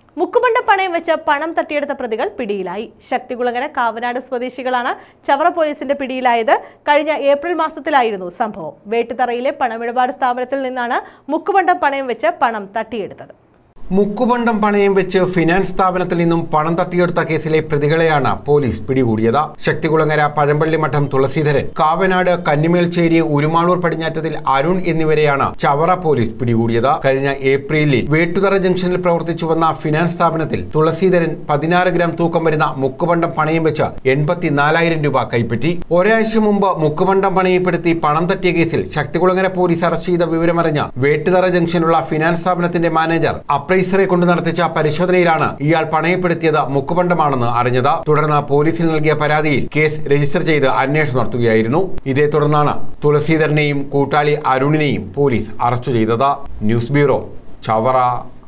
മുക്കുബണ്ട പണയം വെച്ച് പണം തട്ടിയെടുത്ത പ്രതികൾ പിടിയിലായി ശക്തികുളങ്ങര കാവനാട് സ്വദേശികളാണ് ചവറ പോലീസിന്റെ പിടിയിലായത് കഴിഞ്ഞ ഏപ്രിൽ മാസത്തിലായിരുന്നു സംഭവം വേട്ടുതറയിലെ പണമിടപാട് സ്ഥാപനത്തിൽ നിന്നാണ് മുക്കുബണ്ടം പണയം വെച്ച് പണം തട്ടിയെടുത്തത് മുക്കുബണ്ടം പണയം വെച്ച് ഫിനാൻസ് സ്ഥാപനത്തിൽ നിന്നും പണം തട്ടിയെടുത്ത കേസിലെ പ്രതികളെയാണ് പോലീസ് പിടികൂടിയത് ശക്തികുളങ്ങര പഴമ്പള്ളി മഠം തുളസീധരൻ കാവനാട് കന്നിമേൽച്ചേരി ഉരുമാളൂർ പടിഞ്ഞാറ്റത്തിൽ അരുൺ എന്നിവരെയാണ് ചവറ പോലീസ് പിടികൂടിയത് കഴിഞ്ഞ ഏപ്രിലിൽ വേട്ടുതറ ജംഗ്ഷനിൽ പ്രവർത്തിച്ചു വന്ന ഫിനാൻസ് സ്ഥാപനത്തിൽ തുളസീധരൻ പതിനാറ് ഗ്രാം തൂക്കം വരുന്ന മുക്കുബണ്ടം പണയം വെച്ച് എൺപത്തിനാലായിരം രൂപ കൈപ്പറ്റി ഒരാഴ്ച മുമ്പ് മുക്കുബണ്ടം പണയപ്പെടുത്തി പണം തട്ടിയ കേസിൽ ശക്തികുളങ്ങര പോലീസ് അറസ്റ്റ് ചെയ്ത വിവരമറിഞ്ഞ വേട്ടുതറ ജംഗ്ഷനിലുള്ള ഫിനാൻസ് സ്ഥാപനത്തിന്റെ മാനേജർ അപ്രൈസറെ കൊണ്ട് നടത്തിച്ച പരിശോധനയിലാണ് ഇയാൾ പണയപ്പെടുത്തിയത് മുക്കുബണ്ടമാണെന്ന് അറിഞ്ഞത് തുടർന്ന് പോലീസിൽ നൽകിയ പരാതിയിൽ കേസ് രജിസ്റ്റർ ചെയ്ത് അന്വേഷണം നടത്തുകയായിരുന്നു ഇതേ തുടർന്നാണ് തുളസീധരനെയും കൂട്ടാളി അരുണിനെയും പോലീസ് അറസ്റ്റ് ചെയ്തത് ന്യൂസ് ബ്യൂറോ ചവറ